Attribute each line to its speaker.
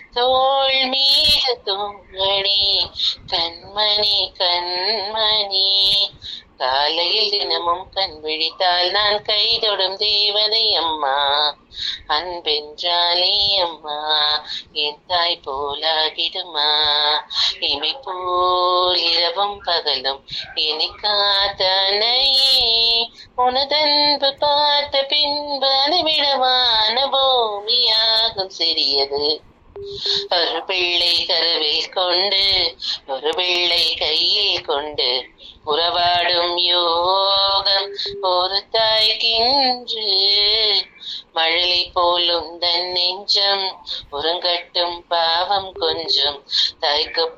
Speaker 1: தோள் மீது தூங்கடி கண்மணி கண்மணி காலையில் தினமும் கண் விழித்தால் நான் கைதொடும் தேவதை அம்மா அன்பென்றாலே அம்மா என் தாய் போலாகிடுமா இமை போல் இரவும் பகலும் என்னை காத்தனையே உனதன்பு பார்த்த பின்பு அனைவிடமான பூமியாகும் சிறியது ஒரு பிள்ளை கருவில் கொண்டு ஒரு பிள்ளை கையில் கொண்டு உறவாடும் யோகம் ஒரு தாய்க்கின்று மழலை போலும் தன் நெஞ்சம் உறங்கட்டும் பாவம் கொஞ்சம் தாய்க்கு